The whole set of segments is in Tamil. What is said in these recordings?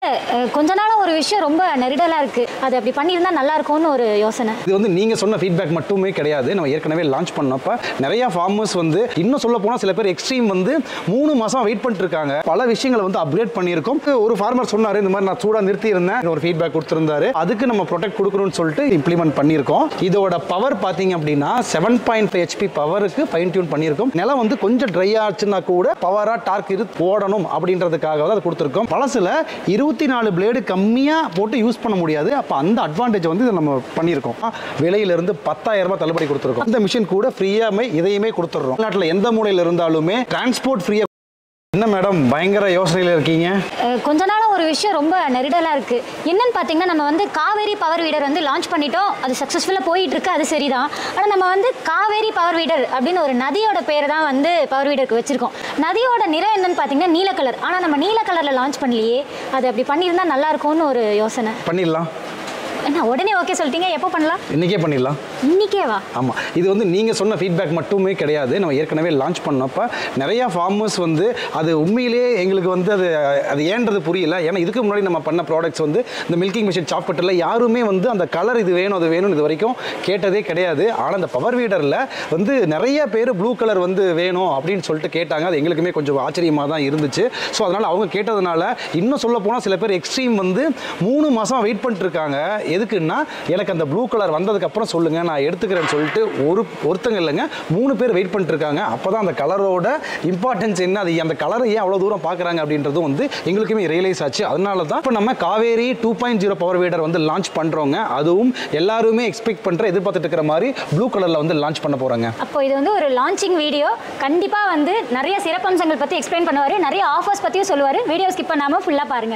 அஹ், கொஞ்ச நாளா ஒரு விஷயம் ரொம்ப நெருடலா இருக்கு அது அப்படி பண்ணியிருந்தா நல்லா இருக்கும்னு ஒரு யோசனை இது வந்து நீங்க சொன்ன ஃபீட்பேக் மட்டுமே கிடையாது நம்ம ஏற்கனவே லான்ச் பண்ணப்ப நிறைய ஃபார்மர்ஸ் வந்து இன்னும் சொல்ல போனா சில பேர் எக்ஸ்ட்ரீம் வந்து மூணு மாசம் வெயிட் பண்ணிட்டு இருக்காங்க பல விஷயங்களை வந்து அப்கிரேட் பண்ணியிருக்கோம் ஒரு ஃபார்மர் சொன்னாரு இந்த மாதிரி நான் சூடா நிறுத்தி இருந்தேன் ஒரு ஃபீட்பேக் கொடுத்திருந்தாரு அதுக்கு நம்ம ப்ரொடெக்ட் கொடுக்கணும்னு சொல்லிட்டு இம்ப்ளிமெண்ட் பண்ணியிருக்கோம் இதோட பவர் பாத்தீங்க அப்படின்னா செவன் பாயிண்ட் ஃபைவ் ஹெச்பி பவருக்கு ஃபைன் டியூன் பண்ணியிருக்கோம் நிலம் வந்து கொஞ்சம் ட்ரை ஆச்சுன்னா கூட பவரா டார்க் இரு ஓடணும் அப்படின்றதுக்காக தான் அதை கொடுத்துருக்கோம் பழசுல இருபத்தி நாலு பிளேடு கம்மியா போட்டு யூஸ் பண்ண முடியாது அப்ப அந்த அட்வான்டேஜ் வந்து இதை நம்ம பண்ணியிருக்கோம் விலையில இருந்து பத்தாயிரம் ரூபாய் தள்ளுபடி கொடுத்துருக்கோம் இந்த மிஷின் கூட ஃப்ரீயாமே இதையுமே கொடுத்துட்றோம் நாட்டில் எந்த மூலையில இருந்தாலுமே டிரான்ஸ்போர்ட் ஃப்ரீயா என்ன மேடம் பயங்கர யோசனையில இருக்கீங்க அஹ், கொஞ்ச நாளா ஒரு விஷயம் ரொம்ப நெருடலா இருக்கு என்னன்னு பாத்தீங்கன்னா நம்ம வந்து காவேரி பவர் வீடர் வந்து லான்ச் பண்ணிட்டோம் அது சக்ஸஸ்ஃபுல்லாக போயிட்டு இருக்கு அது சரிதான் ஆனா நம்ம வந்து காவேரி பவர் வீடர் அப்படின்னு ஒரு நதியோட பேர் தான் வந்து பவர் வீடருக்கு வச்சிருக்கோம் நதியோட நிறம் என்னன்னு பாத்தீங்கன்னா நீல கலர் ஆனா நம்ம நீல கலர்ல லான்ச் பண்ணலையே அது அப்படி பண்ணியிருந்தா நல்லா இருக்கும்னு ஒரு யோசனை பண்ணிடலாம் என்ன உடனே ஓகே சொல்லிட்டீங்க எப்போ பண்ணலாம் இன்னைக்கே பண்ணிடலாம் இன்னிக்கேவா ஆமாம் இது வந்து நீங்கள் சொன்ன ஃபீட்பேக் மட்டுமே கிடையாது நம்ம ஏற்கனவே லான்ச் பண்ணப்ப நிறையா ஃபார்மர்ஸ் வந்து அது உண்மையிலேயே எங்களுக்கு வந்து அது அது ஏன்றது புரியல ஏன்னா இதுக்கு முன்னாடி நம்ம பண்ண ப்ராடக்ட்ஸ் வந்து இந்த மில்கிங் மிஷின் சாப்பிட்டில் யாருமே வந்து அந்த கலர் இது வேணும் அது வேணும் இது வரைக்கும் கேட்டதே கிடையாது ஆனால் அந்த பவர் வீடரில் வந்து நிறைய பேர் ப்ளூ கலர் வந்து வேணும் அப்படின்னு சொல்லிட்டு கேட்டாங்க அது எங்களுக்குமே கொஞ்சம் ஆச்சரியமாக தான் இருந்துச்சு ஸோ அதனால் அவங்க கேட்டதுனால இன்னும் சொல்ல போனால் சில பேர் எக்ஸ்ட்ரீம் வந்து மூணு மாதம் வெயிட் பண்ணிட்டு இருக்காங்க எதுக்குன்னா எனக்கு அந்த ப்ளூ கலர் வந்ததுக்கப்புறம் சொல்லுங்கள் நான் எடுத்துக்கிறேன்னு சொல்லிட்டு ஒரு ஒருத்தங்க இல்லைங்க மூணு பேர் வெயிட் பண்ணிட்டு இருக்காங்க அப்போ தான் அந்த கலரோட இம்பார்ட்டன்ஸ் என்ன அது அந்த கலரை ஏன் அவ்வளோ தூரம் பார்க்குறாங்க அப்படின்றதும் வந்து எங்களுக்குமே ரியலைஸ் ஆச்சு அதனால தான் இப்போ நம்ம Kaveri two point zero power weeder வந்து லான்ச் பண்ணுறோங்க அதுவும் எல்லாருமே எக்ஸ்பெக்ட் பண்ணுற எதிர்பார்த்துட்டு இருக்கிற மாதிரி ப்ளூ கலரில் வந்து லான்ச் பண்ண போகிறாங்க அப்போ இது வந்து ஒரு லான்ச்சிங் வீடியோ கண்டிப்பா வந்து நிறைய சிறப்பம்சங்கள் பத்தி எக்ஸ்பிளைன் பண்ணுவாரு நிறைய ஆஃபர்ஸ் பத்தியும் சொல்லுவாரு வீடியோ ஸ்கிப் பண்ணாம ஃபுல்லா பாருங்க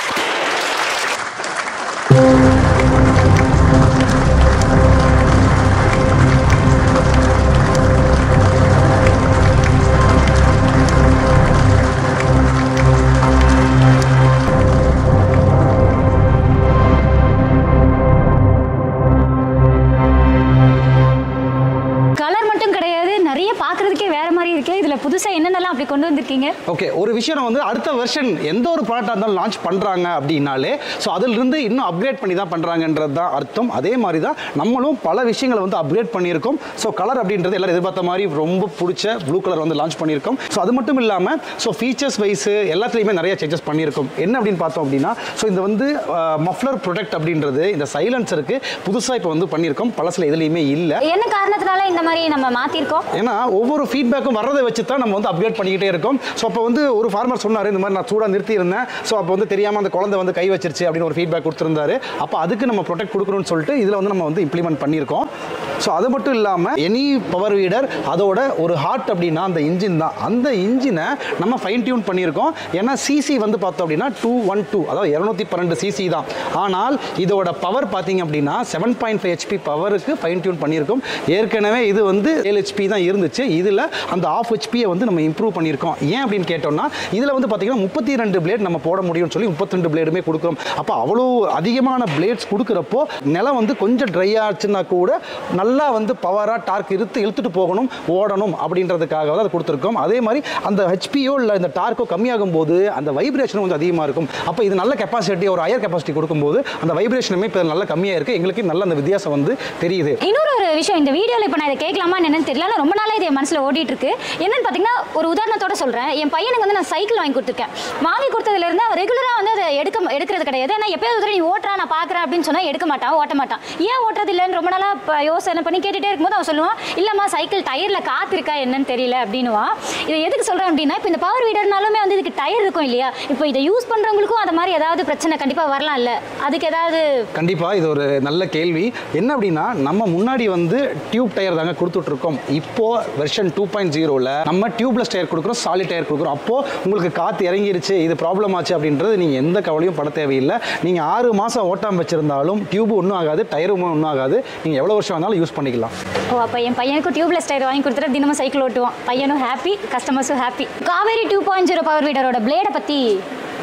கலர் மட்டும் கிடையாது நிறைய பார்க்கிறதுக்கே வேற மாதிரி இருக்கு இதுல புதுசா என்னென்னலாம் அப்படி கொண்டு வந்திருக்கீங்க ஓகே ஒரு விஷயம் வந்து அடுத்த வெர்ஷன் எந்த ஒரு ப்ராடக்டாக இருந்தாலும் லான்ச் பண்ணுறாங்க அப்படின்னாலே ஸோ அதிலிருந்து இன்னும் அப்கிரேட் பண்ணி தான் பண்ணுறாங்கன்றது தான் அர்த்தம் அதே மாதிரி தான் நம்மளும் பல விஷயங்களை வந்து அப்கிரேட் பண்ணியிருக்கோம் ஸோ கலர் அப்படின்றது எல்லாரும் எதிர்பார்த்த மாதிரி ரொம்ப பிடிச்ச ப்ளூ கலர் வந்து லான்ச் பண்ணியிருக்கோம் ஸோ அது மட்டும் இல்லாமல் ஸோ ஃபீச்சர்ஸ் வைஸ் எல்லாத்துலேயுமே நிறைய சேஞ்சஸ் பண்ணியிருக்கோம் என்ன அப்படின்னு பார்த்தோம் அப்படின்னா ஸோ இந்த வந்து மஃப்ளர் ப்ரொடக்ட் அப்படின்றது இந்த சைலன்சருக்கு புதுசாக இப்போ வந்து பண்ணியிருக்கோம் பழசில் எதுலேயுமே இல்லை என்ன காரணத்தினால இந்த மாதிரி நம்ம மாத்திருக்கோம் ஏன்னா ஒவ்வொரு ஃபீட்பேக்கும் வர்றதை வச்சு தான் நம்ம வந்து அப்டேட் பண்ணிக்கிட்டே இருக்கோம் ஸோ அப்போ வந்து ஒரு ஃபார்மர் சொன்னார் இந்த மாதிரி நான் சூடாக நிறுத்தி இருந்தேன் ஸோ அப்போ வந்து தெரியாமல் அந்த குழந்தை வந்து கை வச்சிருச்சு அப்படின்னு ஒரு ஃபீட்பேக் கொடுத்துருந்தாரு அப்போ அதுக்கு நம்ம ப்ரொடெக்ட் கொடுக்கணும்னு சொல்லிட்டு இதில் வந்து நம்ம வந்து இம்ப்ளிமெண்ட் பண்ணியிருக்கோம் ஸோ அது மட்டும் இல்லாமல் எனி பவர் வீடர் அதோட ஒரு ஹார்ட் அப்படின்னா அந்த இன்ஜின் தான் அந்த இன்ஜினை நம்ம ஃபைன் டியூன் பண்ணியிருக்கோம் ஏன்னா சிசி வந்து பார்த்தோம் அப்படின்னா டூ ஒன் டூ அதாவது இரநூத்தி பன்னெண்டு சிசி தான் ஆனால் இதோட பவர் பார்த்தீங்க அப்படின்னா செவன் பாயிண்ட் ஃபைவ் ஹெச்பி பவருக்கு ஃபைன் டியூன் பண்ணியிருக்கோம் ஏற்கனவே இது வந்து ஏழு ஹெச்பி தான் இருந்துச்சு இதில் அந்த ஆஃப் ஹெச்பியை வந்து நம்ம இம்ப்ரூவ் பண்ணியிருக்கோம் ஏன் அப்படின்னு கேட்டோம்னா இதில் வந்து பார்த்தீங்கன்னா முப்பத்தி ரெண்டு பிளேட் நம்ம போட முடியும்னு சொல்லி முப்பத்தி ரெண்டு பிளேடுமே கொடுக்குறோம் அப்போ அவ்வளோ அதிகமான பிளேட்ஸ் கொடுக்குறப்போ நிலம் வந்து கொஞ்சம் ட்ரை ஆச்சுன்னா கூட நல்லா வந்து பவராக டார்க் இழுத்து இழுத்துட்டு போகணும் ஓடணும் அப்படின்றதுக்காக தான் அது கொடுத்துருக்கோம் அதே மாதிரி அந்த ஹெச்பியோ இல்லை இந்த டார்க்கோ கம்மியாகும் போது அந்த வைப்ரேஷனும் கொஞ்சம் அதிகமாக இருக்கும் அப்போ இது நல்ல கெப்பாசிட்டி ஒரு ஹையர் கெப்பாசிட்டி கொடுக்கும்போது அந்த வைப்ரேஷனுமே இப்போ நல்ல கம்மியாக இருக்குது எங்களுக்கு நல்ல அந்த வித்தியாசம் வந்து தெரியுது இன்னொரு ஒரு விஷயம் இந்த வீடியோல இப்போ நான் இதை கேட்கலாமா என்னன்னு தெரியல ஆனா ரொம்ப நாளா இது என் மனசுல ஓடிட்டு இருக்கு என்னன்னு பாத்தீங்கன்னா ஒரு உதாரணத்தோட சொல்றேன் என் பையனுக்கு வந்து நான் சைக்கிள் வாங்கி கொடுத்துருக்கேன் வாங்கி கொடுத்ததுல இருந்து அவன் ரெகுலரா வந்து அதை எடுக்க எடுக்கிறது கிடையாது ஏன்னா எப்பயாவது ஒரு தடவை நீ ஓட்டுறா நான் பாக்குறேன் அப்படின்னு சொன்னா எடுக்க மாட்டான் ஓட்ட மாட்டான் ஏன் ஓட்டுறது இல்லைன்னு ரொம்ப நாளா ப- யோசனை பண்ணி கேட்டுட்டே இருக்கும்போது அவன் சொல்லுவான் இல்லம்மா சைக்கிள் டயர்ல காத்து இருக்கா என்னன்னு தெரியல அப்படின்னுவான் இதை எதுக்கு சொல்றேன் அப்படின்னா இப்போ இந்த பவர் வீடர்னாலுமே வந்து இதுக்கு டயர் இருக்கும் இல்லையா இப்போ இதை யூஸ் பண்றவங்களுக்கும் அந்த மாதிரி ஏதாவது பிரச்சனை கண்டிப்பா வரலாம் இல்ல அதுக்கு ஏதாவது கண்டிப்பாக இது ஒரு நல்ல கேள்வி என்ன அப்படின்னா நம்ம முன்னாடி வந்து டியூப் டயர் தாங்க கொடுத்துட்டு இருக்கோம் இப்போ வெர்ஷன் டூ பாயிண்ட் ஜீரோவில் நம்ம டியூப்லெஸ் டயர் கொடுக்குறோம் சாலிட் டயர் கொடுக்குறோம் அப்போ உங்களுக்கு காற்று இறங்கிருச்சு இது ப்ராப்ளம் ஆச்சு அப்படின்றது நீங்கள் எந்த கவலையும் பட தேவையில்லை நீங்கள் ஆறு மாதம் ஓட்டாம வச்சிருந்தாலும் டியூப் ஒன்றும் ஆகாது டயரும் ஒன்றும் ஆகாது நீங்கள் எவ்வளோ வருஷம் வேணாலும் யூஸ் பண்ணிக்கலாம் ஓ அப்போ என் பையனுக்கும் டியூப்லெஸ் டயர் வாங்கி கொடுத்துட்டு தினமும் சைக்கிள் ஓட்டுவான் பையனும் ஹாப்பி கஸ்டமர்ஸும் happy Kaveri two point zero power வீடரோட பிளேடை பற்றி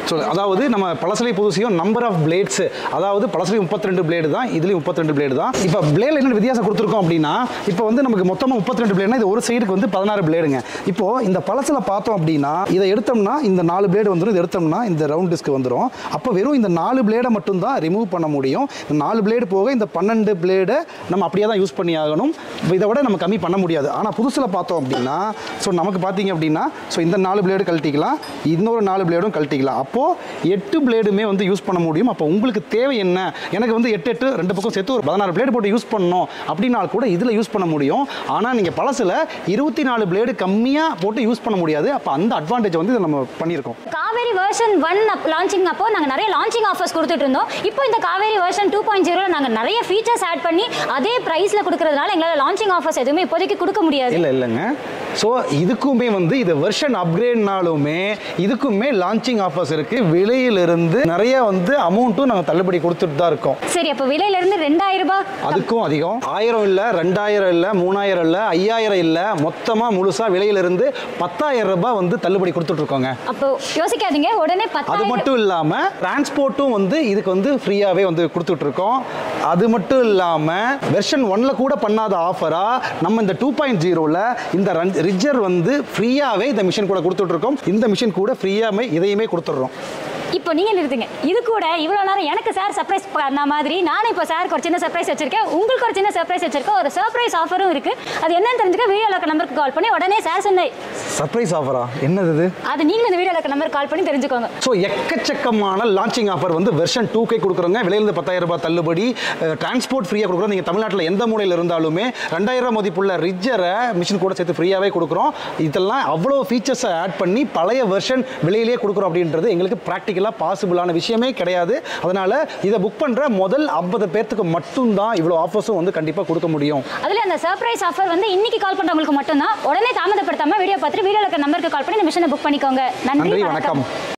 ஸோ அதாவது நம்ம பழசலை புதுசையும் நம்பர் ஆஃப் பிளேட்ஸ் அதாவது பழசலை முப்பத்தி ரெண்டு பிளேடு தான் இதுலேயும் முப்பத்தி ரெண்டு பிளேடு தான் இப்போ பிளேடில் என்ன வித்தியாசம் கொடுத்துருக்கோம் அப்படின்னா இப்போ வந்து நமக்கு மொத்தமாக முப்பத்தி ரெண்டு பிளேடுனா இது ஒரு சைடுக்கு வந்து பதினாறு பிளேடுங்க இப்போ இந்த பழசில் பார்த்தோம் அப்படின்னா இதை எடுத்தோம்னா இந்த நாலு பிளேடு வந்துடும் இதை எடுத்தோம்னா இந்த ரவுண்ட் டிஸ்க் வந்துடும் அப்போ வெறும் இந்த நாலு பிளேடை மட்டும் தான் ரிமூவ் பண்ண முடியும் இந்த நாலு பிளேடு போக இந்த பன்னெண்டு பிளேடை நம்ம அப்படியே தான் யூஸ் பண்ணி ஆகணும் இப்போ இதை விட நம்ம கம்மி பண்ண முடியாது ஆனால் புதுசில் பார்த்தோம் அப்படின்னா ஸோ நமக்கு பார்த்தீங்க அப்படின்னா ஸோ இந்த நாலு பிளேடு கழட்டிக்கலாம் இன்னொரு நாலு பிளேடும் கழட்டிக்கலாம் அப்போது எட்டு பிளேடுமே வந்து யூஸ் பண்ண முடியும் அப்போ உங்களுக்கு தேவை என்ன எனக்கு வந்து எட்டு எட்டு ரெண்டு பக்கம் சேர்த்து ஒரு பதினாறு பிளேடு போட்டு யூஸ் பண்ணணும் அப்படின்னா கூட இதில் யூஸ் பண்ண முடியும் ஆனால் நீங்கள் பழசில் இருபத்தி நாலு பிளேடு கம்மியாக போட்டு யூஸ் பண்ண முடியாது அப்போ அந்த அட்வான்டேஜ் வந்து இதை நம்ம பண்ணியிருக்கோம் காவேரி வெர்ஷன் ஒன் லான்ச்சிங் அப்போ நாங்கள் நிறைய லான்ச்சிங் ஆஃபர்ஸ் கொடுத்துட்டு இருந்தோம் இப்போ இந்த காவேரி வெர்ஷன் டூ பாயிண்ட் ஜீரோவில் நாங்கள் நிறைய ஃபீச்சர்ஸ் ஆட் பண்ணி அதே ப்ரைஸில் கொடுக்கறதுனால எங்களால் லான்ச்சிங் ஆஃபர்ஸ் எதுவுமே இப்போதைக்கு கொடுக்க முடியாது இல்லை இல்லைங்க ஸோ இதுக்குமே வந்து இது வெர்ஷன் அப்கிரேட்னாலுமே இதுக்குமே லான்ச்சிங் ஆஃபர்ஸ் இருக்குது விலையிலிருந்து நிறைய வந்து அமௌண்ட்டும் நாங்கள் தள்ளுபடி கொடுத்துட்டு தான் இருக்கோம் சரி அப்போ விலையிலேருந்து ரெண்டாயிரம் ரூபாய் அதுக்கும் அதிகம் ஆயிரம் இல்லை ரெண்டாயிரம் இல்லை மூணாயிரம் இல்லை ஐயாயிரம் இல்லை மொத்தமாக முழுசாக விலையிலிருந்து பத்தாயிரம் ரூபாய் வந்து தள்ளுபடி கொடுத்துட்டு இருக்கோங்க அப்போ யோசிக்காதீங்க உடனே அது பத்தாயிரம் மட்டும் இல்லாமல் டிரான்ஸ்போர்ட்டும் வந்து இதுக்கு வந்து ஃப்ரீயாகவே வந்து கொடுத்துட்டு இருக்கோம் அது மட்டும் இல்லாமல் வெர்ஷன் ஒன்ல கூட பண்ணாத ஆஃபராக நம்ம இந்த டூ பாயிண்ட் ஜீரோவில் இந்த ரிஜர் வந்து ஃப்ரீயாகவே இந்த மிஷின் கூட கொடுத்துட்டு இருக்கோம் இந்த மிஷின் கூட ஃப்ரீயாகவே இதையுமே கொடுத்துட்றோம் இப்போ நீங்க நிறுத்துங்க இது கூட இவ்வளோ நேரம் எனக்கு சார் சர்ப்ரைஸ் பண்ண மாதிரி நானும் இப்போ சாருக்கு ஒரு சின்ன சர்ப்ரைஸ் வச்சிருக்கேன் உங்களுக்கு ஒரு சின்ன சர்ப்ரைஸ் வச்சிருக்கேன் ஒரு சர்ப்ரைஸ் ஆஃபரும் இருக்கு அது என்னன்னு தெரிஞ்சுக்க வீடியோ லோக்க நம்பருக்கு கால் பண்ணி உடனே சார் சொன்ன சர்ப்ரைஸ் ஆஃபரா என்னது இது அது நீங்களும் இந்த வீடியோ லோக்க நம்பருக்கு கால் பண்ணி தெரிஞ்சுக்கோங்க ஸோ எக்கச்சக்கமான லான்ச்சிங் ஆஃபர் வந்து வெர்ஷன் டூ கே கொடுக்குறோங்க விலையிலிருந்து பத்தாயிரம் ரூபாய் தள்ளுபடி டிரான்ஸ்போர்ட் ஃப்ரீயாக கொடுக்குறோம் நீங்கள் தமிழ்நாட்டில் எந்த மூலையில் இருந்தாலுமே ரெண்டாயிரம் மதிப்புள்ள ரிஜரை மிஷின் கூட சேர்த்து ஃப்ரீயாகவே கொடுக்குறோம் இதெல்லாம் அவ்வளோ ஃபீச்சர்ஸை ஆட் பண்ணி பழைய வெர்ஷன் விலையிலேயே கொடுக்குறோம் அப்படின்றது எங்களுக்கு ப்ராக்டிக்கலாக பாசிபிளான விஷயமே கிடையாது அதனால் இதை புக் பண்ணுற முதல் ஐம்பது பேர்த்துக்கு மட்டும்தான் இவ்வளோ ஆஃபர்ஸும் வந்து கண்டிப்பாக கொடுக்க முடியும் அதுல அந்த சர்ப்ரைஸ் ஆஃபர் வந்து இன்னைக்கு கால் பண்றவங்களுக்கு மட்டும்தான் உடனே தாமதப்படுத்தாம வீடியோ பார்த்துட்டு வீடியோ லோக்க நம்பருக்கு கால் பண்ணி இந்த மிஷனை புக் பண்ணிக்கோங்க நன்றி நன்றி வணக்கம் வணக்கம்